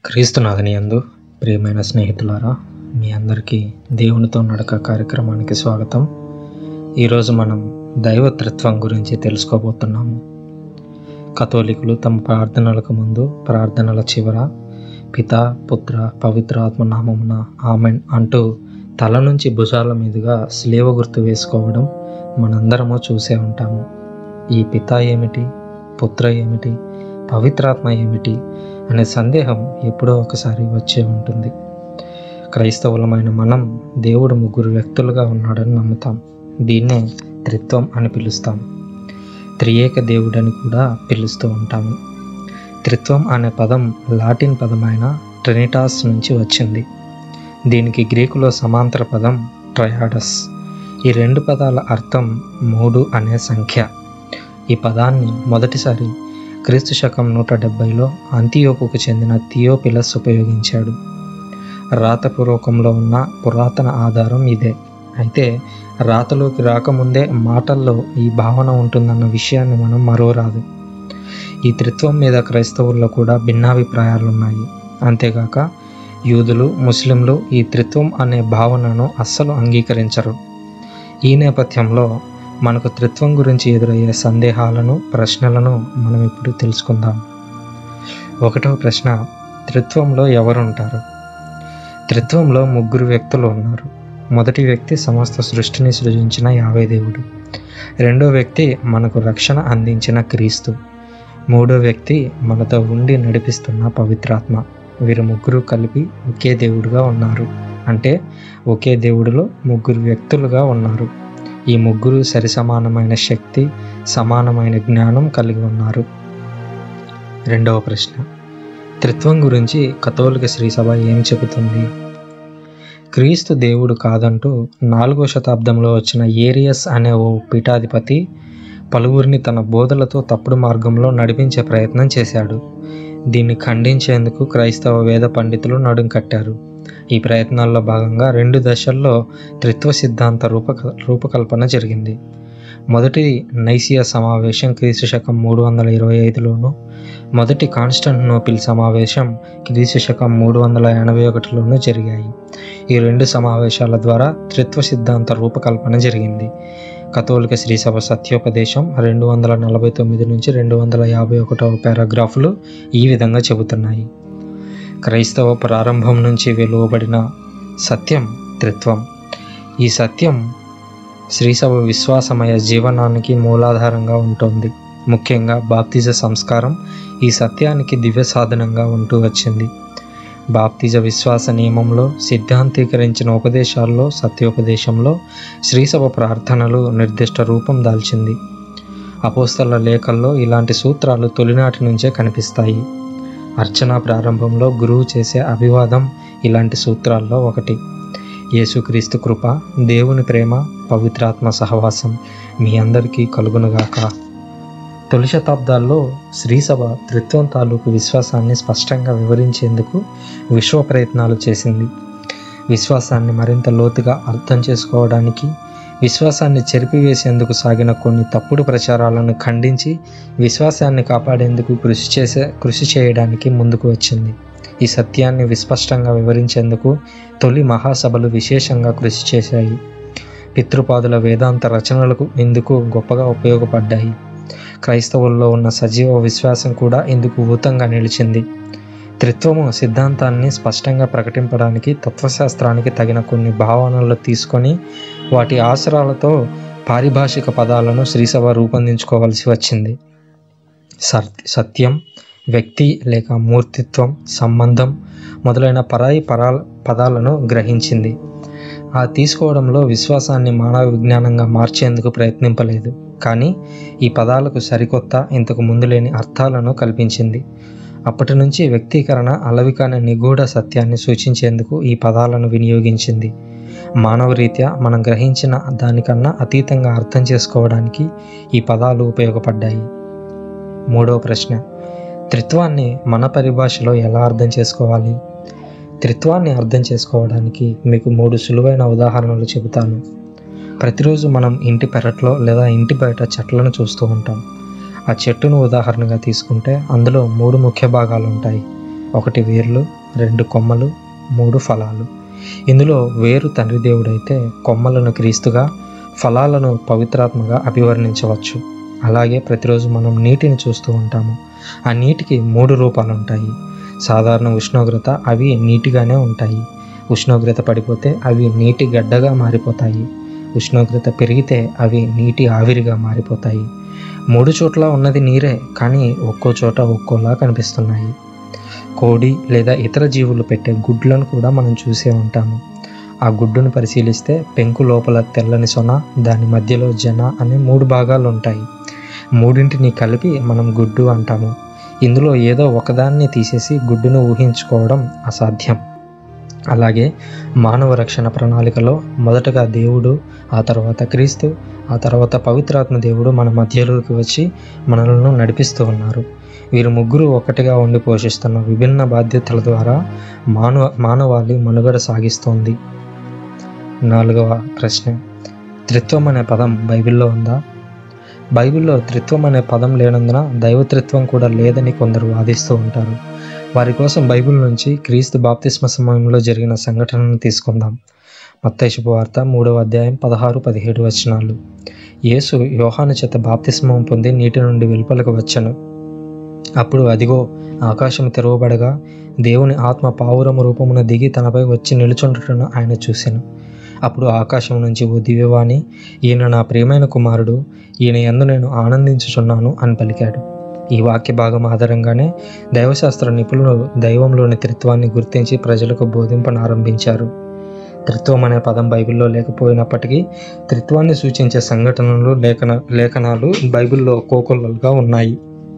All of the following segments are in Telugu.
క్రీస్తునాథని యందు ప్రియమైన స్నేహితులారా మీ అందరికీ దేవునితో నడక కార్యక్రమానికి స్వాగతం ఈరోజు మనం దైవత్రిత్వం గురించి తెలుసుకోబోతున్నాము కథోలికులు తమ ప్రార్థనలకు ముందు ప్రార్థనల చివర పిత పుత్ర పవిత్రాత్మ నామమున ఆమెన్ అంటూ తల నుంచి భుజాల మీదుగా స్లేవ గుర్తు వేసుకోవడం మనందరము చూసే ఉంటాము ఈ పిత ఏమిటి పుత్ర ఏమిటి పవిత్రాత్మ ఏమిటి అనే సందేహం ఎప్పుడో ఒకసారి వచ్చే ఉంటుంది క్రైస్తవులమైన మనం దేవుడు ముగ్గురు వ్యక్తులుగా ఉన్నాడని నమ్ముతాం దీన్నే త్రిత్వం అని పిలుస్తాం త్రియేక దేవుడని కూడా పిలుస్తూ ఉంటాము త్రిత్వం అనే పదం లాటిన్ పదమైన ట్రినిటాస్ నుంచి వచ్చింది దీనికి గ్రీకులో సమాంతర పదం ట్రయాడస్ ఈ రెండు పదాల అర్థం మూడు అనే సంఖ్య ఈ పదాన్ని మొదటిసారి క్రీస్తు శకం నూట డెబ్బైలో అంతియోపుకు చెందిన థియోపిలస్ ఉపయోగించాడు రాతపూర్వకంలో ఉన్న పురాతన ఆధారం ఇదే అయితే రాతలోకి రాకముందే మాటల్లో ఈ భావన ఉంటుందన్న విషయాన్ని మనం మరోరాదు ఈ త్రిత్వం మీద క్రైస్తవుల్లో కూడా భిన్నాభిప్రాయాలు ఉన్నాయి అంతేగాక యూదులు ముస్లింలు ఈ త్రిత్వం అనే భావనను అస్సలు అంగీకరించరు ఈ నేపథ్యంలో మనకు త్రిత్వం గురించి ఎదురయ్యే సందేహాలను ప్రశ్నలను మనం ఇప్పుడు తెలుసుకుందాం ఒకటవ ప్రశ్న త్రిత్వంలో ఎవరుంటారు త్రిత్వంలో ముగ్గురు వ్యక్తులు ఉన్నారు మొదటి వ్యక్తి సమస్త సృష్టిని సృజించిన యావే దేవుడు రెండో వ్యక్తి మనకు రక్షణ అందించిన క్రీస్తు మూడో వ్యక్తి మనతో ఉండి నడిపిస్తున్న పవిత్రాత్మ వీరు ముగ్గురు కలిపి ఒకే దేవుడుగా ఉన్నారు అంటే ఒకే దేవుడిలో ముగ్గురు వ్యక్తులుగా ఉన్నారు ఈ ముగ్గురు సరిసమానమైన శక్తి సమానమైన జ్ఞానం కలిగి ఉన్నారు రెండవ ప్రశ్న త్రిత్వం గురించి కథోలిక శ్రీసభ ఏం చెబుతుంది క్రీస్తు దేవుడు కాదంటూ నాలుగో శతాబ్దంలో వచ్చిన ఏరియస్ అనే ఓ పీఠాధిపతి పలువురిని తన బోధలతో తప్పుడు మార్గంలో నడిపించే ప్రయత్నం చేశాడు దీన్ని ఖండించేందుకు క్రైస్తవ వేద పండితులు నడుం కట్టారు ఈ ప్రయత్నాల్లో భాగంగా రెండు దశల్లో త్రిత్వ సిద్ధాంత రూపక రూపకల్పన జరిగింది మొదటి నైసియా సమావేశం క్రీస్తు శకం మూడు వందల ఇరవై ఐదులోను మొదటి కాన్స్టంటినోపిల్ సమావేశం క్రీస్తు శకం మూడు వందల ఎనభై ఒకటిలోనూ జరిగాయి ఈ రెండు సమావేశాల ద్వారా త్రిత్వ సిద్ధాంత రూపకల్పన జరిగింది కథోలిక శ్రీసభ సత్యోపదేశం రెండు వందల నలభై తొమ్మిది నుంచి రెండు వందల యాభై ఒకటవ పారాగ్రాఫ్లు ఈ విధంగా చెబుతున్నాయి క్రైస్తవ ప్రారంభం నుంచి వెలువబడిన సత్యం త్రిత్వం ఈ సత్యం శ్రీసభ విశ్వాసమయ జీవనానికి మూలాధారంగా ఉంటుంది ముఖ్యంగా బాప్తిజ సంస్కారం ఈ సత్యానికి దివ్య సాధనంగా ఉంటూ వచ్చింది బాప్తిజ విశ్వాస నియమంలో సిద్ధాంతీకరించిన ఉపదేశాల్లో సత్యోపదేశంలో శ్రీసభ ప్రార్థనలు నిర్దిష్ట రూపం దాల్చింది అపోస్తల లేఖల్లో ఇలాంటి సూత్రాలు తొలినాటి నుంచే కనిపిస్తాయి అర్చన ప్రారంభంలో గురువు చేసే అభివాదం ఇలాంటి సూత్రాల్లో ఒకటి యేసుక్రీస్తు కృప దేవుని ప్రేమ పవిత్రాత్మ సహవాసం మీ అందరికీ కలుగునుగాక తొలి శతాబ్దాల్లో శ్రీసభ త్రిత్వం తాలూకు విశ్వాసాన్ని స్పష్టంగా వివరించేందుకు విశ్వ ప్రయత్నాలు చేసింది విశ్వాసాన్ని మరింత లోతుగా అర్థం చేసుకోవడానికి విశ్వాసాన్ని చెరిపివేసేందుకు సాగిన కొన్ని తప్పుడు ప్రచారాలను ఖండించి విశ్వాసాన్ని కాపాడేందుకు కృషి చేసే కృషి చేయడానికి ముందుకు వచ్చింది ఈ సత్యాన్ని విస్పష్టంగా వివరించేందుకు తొలి మహాసభలు విశేషంగా కృషి చేశాయి పితృపాదుల వేదాంత రచనలకు ఇందుకు గొప్పగా ఉపయోగపడ్డాయి క్రైస్తవుల్లో ఉన్న సజీవ విశ్వాసం కూడా ఇందుకు ఊతంగా నిలిచింది త్రిత్వము సిద్ధాంతాన్ని స్పష్టంగా ప్రకటింపడానికి తత్వశాస్త్రానికి తగిన కొన్ని భావనలు తీసుకొని వాటి ఆసరాలతో పారిభాషిక పదాలను శ్రీసభ రూపొందించుకోవాల్సి వచ్చింది సత్యం వ్యక్తి లేక మూర్తిత్వం సంబంధం మొదలైన పరాయి పరా పదాలను గ్రహించింది ఆ తీసుకోవడంలో విశ్వాసాన్ని మానవ విజ్ఞానంగా మార్చేందుకు ప్రయత్నింపలేదు కానీ ఈ పదాలకు సరికొత్త ఇంతకు ముందు లేని అర్థాలను కల్పించింది అప్పటి నుంచి వ్యక్తీకరణ అలవికాని నిగూఢ సత్యాన్ని సూచించేందుకు ఈ పదాలను వినియోగించింది మానవ రీత్యా మనం గ్రహించిన దానికన్నా అతీతంగా అర్థం చేసుకోవడానికి ఈ పదాలు ఉపయోగపడ్డాయి మూడవ ప్రశ్న త్రిత్వాన్ని మన పరిభాషలో ఎలా అర్థం చేసుకోవాలి త్రిత్వాన్ని అర్థం చేసుకోవడానికి మీకు మూడు సులువైన ఉదాహరణలు చెబుతాను ప్రతిరోజు మనం ఇంటి పెరట్లో లేదా ఇంటి బయట చెట్లను చూస్తూ ఉంటాం ఆ చెట్టును ఉదాహరణగా తీసుకుంటే అందులో మూడు ముఖ్య భాగాలు ఉంటాయి ఒకటి వేర్లు రెండు కొమ్మలు మూడు ఫలాలు ఇందులో వేరు తండ్రి దేవుడైతే కొమ్మలను క్రీస్తుగా ఫలాలను పవిత్రాత్మగా అభివర్ణించవచ్చు అలాగే ప్రతిరోజు మనం నీటిని చూస్తూ ఉంటాము ఆ నీటికి మూడు రూపాలు ఉంటాయి సాధారణ ఉష్ణోగ్రత అవి నీటిగానే ఉంటాయి ఉష్ణోగ్రత పడిపోతే అవి నీటి గడ్డగా మారిపోతాయి ఉష్ణోగ్రత పెరిగితే అవి నీటి ఆవిరిగా మారిపోతాయి మూడు చోట్ల ఉన్నది నీరే కానీ ఒక్కో చోట ఒక్కోలా కనిపిస్తున్నాయి కోడి లేదా ఇతర జీవులు పెట్టే గుడ్లను కూడా మనం చూసే ఉంటాము ఆ గుడ్డును పరిశీలిస్తే పెంకు లోపల తెల్లని సొన దాని మధ్యలో జన అనే మూడు భాగాలు ఉంటాయి మూడింటిని కలిపి మనం గుడ్డు అంటాము ఇందులో ఏదో ఒకదాన్ని తీసేసి గుడ్డును ఊహించుకోవడం అసాధ్యం అలాగే మానవ రక్షణ ప్రణాళికలో మొదటగా దేవుడు ఆ తర్వాత క్రీస్తు ఆ తర్వాత పవిత్రాత్మ దేవుడు మన మధ్యలోకి వచ్చి మనలను నడిపిస్తూ ఉన్నారు వీరు ముగ్గురు ఒకటిగా ఉండి పోషిస్తున్న విభిన్న బాధ్యతల ద్వారా మానవ మానవాళి మనుగడ సాగిస్తోంది నాలుగవ ప్రశ్న త్రిత్వం అనే పదం బైబిల్లో ఉందా బైబిల్లో త్రిత్వం అనే పదం లేనందున దైవత్రిత్వం కూడా లేదని కొందరు వాదిస్తూ ఉంటారు వారి కోసం బైబిల్ నుంచి క్రీస్తు బాప్తిస్మ సమయంలో జరిగిన సంఘటనను తీసుకుందాం మత్తయి శుభవార్త మూడవ అధ్యాయం పదహారు పదిహేడు వచనాలు యేసు యోహాను చేత బాప్తిస్మం పొంది నీటి నుండి వెలుపలకు వచ్చను అప్పుడు అదిగో ఆకాశం తెరవబడగా దేవుని ఆత్మ పావురము రూపమున దిగి తనపై వచ్చి నిలుచుండటను ఆయన చూశాను అప్పుడు ఆకాశం నుంచి ఓ దివ్యవాణి ఈయన నా ప్రియమైన కుమారుడు ఈయన యందు నేను ఆనందించుచున్నాను అని పలికాడు ఈ వాక్య భాగం ఆధారంగానే దైవశాస్త్ర నిపుణులు దైవంలోని త్రిత్వాన్ని గుర్తించి ప్రజలకు బోధింపనారంభించారు త్రిత్వం అనే పదం బైబిల్లో లేకపోయినప్పటికీ త్రిత్వాన్ని సూచించే సంఘటనలు లేఖన లేఖనాలు బైబిల్లో కోకొల్లలుగా ఉన్నాయి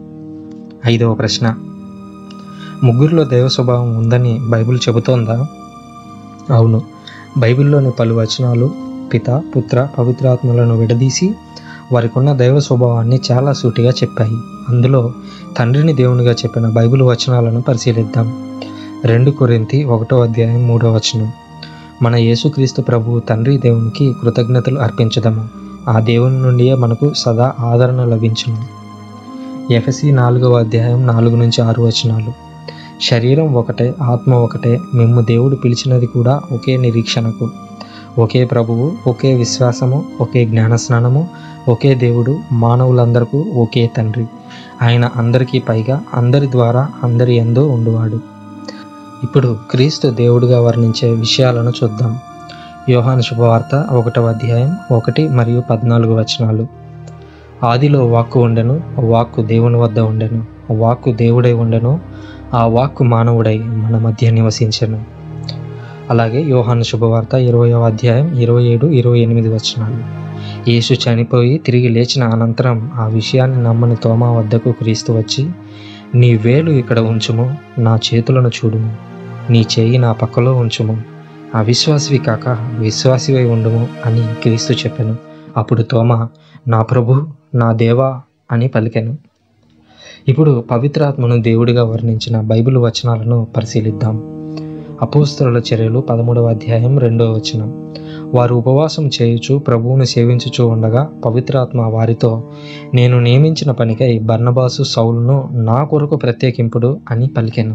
ఐదవ ప్రశ్న ముగ్గురిలో దైవ స్వభావం ఉందని బైబిల్ చెబుతోందా అవును బైబిల్లోని పలు వచనాలు పిత పుత్ర పవిత్రాత్మలను విడదీసి వారికున్న దైవ స్వభావాన్ని చాలా సూటిగా చెప్పాయి అందులో తండ్రిని దేవునిగా చెప్పిన బైబిల్ వచనాలను పరిశీలిద్దాం రెండు కొరింతి ఒకటో అధ్యాయం మూడో వచనం మన యేసుక్రీస్తు ప్రభువు తండ్రి దేవునికి కృతజ్ఞతలు అర్పించదము ఆ దేవుని నుండియే మనకు సదా ఆదరణ లభించును ఎఫసి నాలుగవ అధ్యాయం నాలుగు నుంచి ఆరు వచనాలు శరీరం ఒకటే ఆత్మ ఒకటే మిమ్ము దేవుడు పిలిచినది కూడా ఒకే నిరీక్షణకు ఒకే ప్రభువు ఒకే విశ్వాసము ఒకే జ్ఞానస్నానము ఒకే దేవుడు మానవులందరకు ఒకే తండ్రి ఆయన అందరికీ పైగా అందరి ద్వారా అందరి ఎందో ఉండువాడు ఇప్పుడు క్రీస్తు దేవుడిగా వర్ణించే విషయాలను చూద్దాం యోహాను శుభవార్త ఒకటవ అధ్యాయం ఒకటి మరియు పద్నాలుగు వచనాలు ఆదిలో వాక్కు ఉండెను వాక్కు దేవుని వద్ద ఉండెను వాక్కు దేవుడై ఉండెను ఆ వాక్కు మానవుడై మన మధ్య నివసించెను అలాగే యోహాను శుభవార్త ఇరవయవ అధ్యాయం ఇరవై ఏడు ఇరవై ఎనిమిది వచనాలు యేసు చనిపోయి తిరిగి లేచిన అనంతరం ఆ విషయాన్ని నమ్మని తోమా వద్దకు క్రీస్తు వచ్చి నీ వేలు ఇక్కడ ఉంచుము నా చేతులను చూడుము నీ చేయి నా పక్కలో ఉంచుము అవిశ్వాసివి కాక విశ్వాసివై ఉండుము అని క్రీస్తు చెప్పాను అప్పుడు తోమ నా ప్రభు నా దేవా అని పలికెను ఇప్పుడు పవిత్రాత్మను దేవుడిగా వర్ణించిన బైబిల్ వచనాలను పరిశీలిద్దాం అపోస్తరుల చర్యలు పదమూడవ అధ్యాయం రెండవ వచనం వారు ఉపవాసం చేయుచు ప్రభువును సేవించుచూ ఉండగా పవిత్రాత్మ వారితో నేను నియమించిన పనికై బర్నబాసు సౌలును నా కొరకు ప్రత్యేకింపుడు అని పలికెను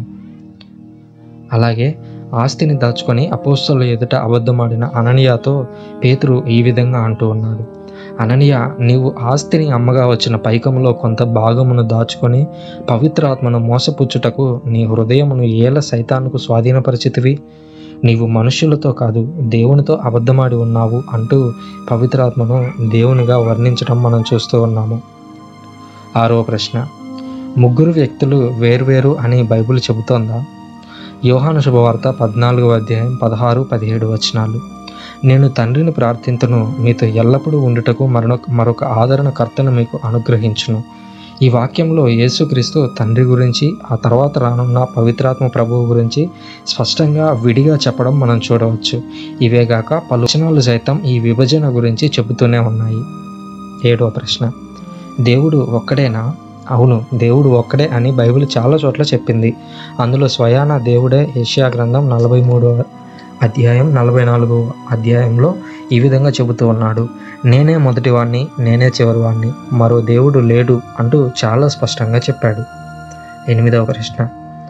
అలాగే ఆస్తిని దాచుకొని అపోస్తల ఎదుట అబద్ధమాడిన అననీయాతో పేతురు ఈ విధంగా అంటూ ఉన్నాడు అననీయ నీవు ఆస్తిని అమ్మగా వచ్చిన పైకములో కొంత భాగమును దాచుకొని పవిత్రాత్మను మోసపుచ్చుటకు నీ హృదయమును ఏల సైతానుకు స్వాధీనపరిచితివి నీవు మనుష్యులతో కాదు దేవునితో అబద్ధమాడి ఉన్నావు అంటూ పవిత్రాత్మను దేవునిగా వర్ణించడం మనం చూస్తూ ఉన్నాము ఆరో ప్రశ్న ముగ్గురు వ్యక్తులు వేర్వేరు అని బైబిల్ చెబుతోందా యోహాను శుభవార్త పద్నాలుగవ అధ్యాయం పదహారు పదిహేడు వచనాలు నేను తండ్రిని ప్రార్థింతును మీతో ఎల్లప్పుడూ ఉండుటకు మరొక మరొక ఆదరణకర్తను మీకు అనుగ్రహించును ఈ వాక్యంలో యేసుక్రీస్తు తండ్రి గురించి ఆ తర్వాత రానున్న పవిత్రాత్మ ప్రభువు గురించి స్పష్టంగా విడిగా చెప్పడం మనం చూడవచ్చు ఇవేగాక పలు వచనాలు సైతం ఈ విభజన గురించి చెబుతూనే ఉన్నాయి ఏడవ ప్రశ్న దేవుడు ఒక్కడేనా అవును దేవుడు ఒక్కడే అని బైబిల్ చాలా చోట్ల చెప్పింది అందులో స్వయాన దేవుడే ఏషియా గ్రంథం నలభై మూడవ అధ్యాయం నలభై నాలుగవ అధ్యాయంలో ఈ విధంగా చెబుతూ ఉన్నాడు నేనే మొదటివాణ్ణి నేనే చివరివాణ్ణి మరో దేవుడు లేడు అంటూ చాలా స్పష్టంగా చెప్పాడు ఎనిమిదవ ప్రశ్న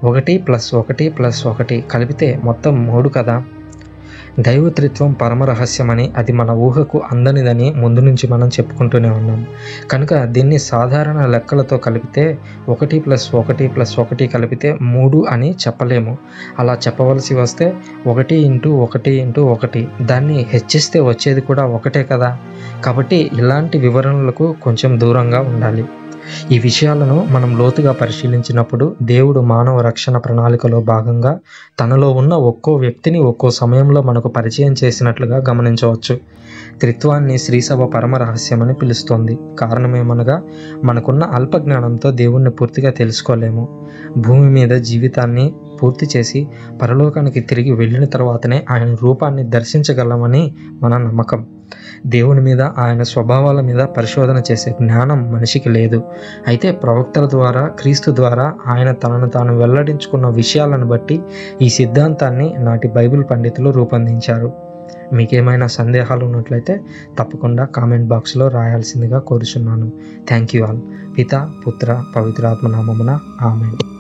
ఒకటి ప్లస్ ఒకటి ప్లస్ ఒకటి కలిపితే మొత్తం మూడు కదా దైవత్రిత్వం పరమ రహస్యమని అది మన ఊహకు అందనిదని ముందు నుంచి మనం చెప్పుకుంటూనే ఉన్నాం కనుక దీన్ని సాధారణ లెక్కలతో కలిపితే ఒకటి ప్లస్ ఒకటి ప్లస్ ఒకటి కలిపితే మూడు అని చెప్పలేము అలా చెప్పవలసి వస్తే ఒకటి ఇంటూ ఒకటి ఇంటూ ఒకటి దాన్ని హెచ్చిస్తే వచ్చేది కూడా ఒకటే కదా కాబట్టి ఇలాంటి వివరణలకు కొంచెం దూరంగా ఉండాలి ఈ విషయాలను మనం లోతుగా పరిశీలించినప్పుడు దేవుడు మానవ రక్షణ ప్రణాళికలో భాగంగా తనలో ఉన్న ఒక్కో వ్యక్తిని ఒక్కో సమయంలో మనకు పరిచయం చేసినట్లుగా గమనించవచ్చు త్రిత్వాన్ని శ్రీసభ పరమ రహస్యమని పిలుస్తోంది కారణమేమనగా మనకున్న అల్ప జ్ఞానంతో దేవుణ్ణి పూర్తిగా తెలుసుకోలేము భూమి మీద జీవితాన్ని పూర్తి చేసి పరలోకానికి తిరిగి వెళ్ళిన తర్వాతనే ఆయన రూపాన్ని దర్శించగలమని మన నమ్మకం దేవుని మీద ఆయన స్వభావాల మీద పరిశోధన చేసే జ్ఞానం మనిషికి లేదు అయితే ప్రవక్తల ద్వారా క్రీస్తు ద్వారా ఆయన తనను తాను వెల్లడించుకున్న విషయాలను బట్టి ఈ సిద్ధాంతాన్ని నాటి బైబిల్ పండితులు రూపొందించారు మీకేమైనా సందేహాలు ఉన్నట్లయితే తప్పకుండా కామెంట్ బాక్స్లో రాయాల్సిందిగా కోరుచున్నాను థ్యాంక్ యూ ఆల్ పిత పుత్ర పవిత్రాత్మ నామమున ఆమె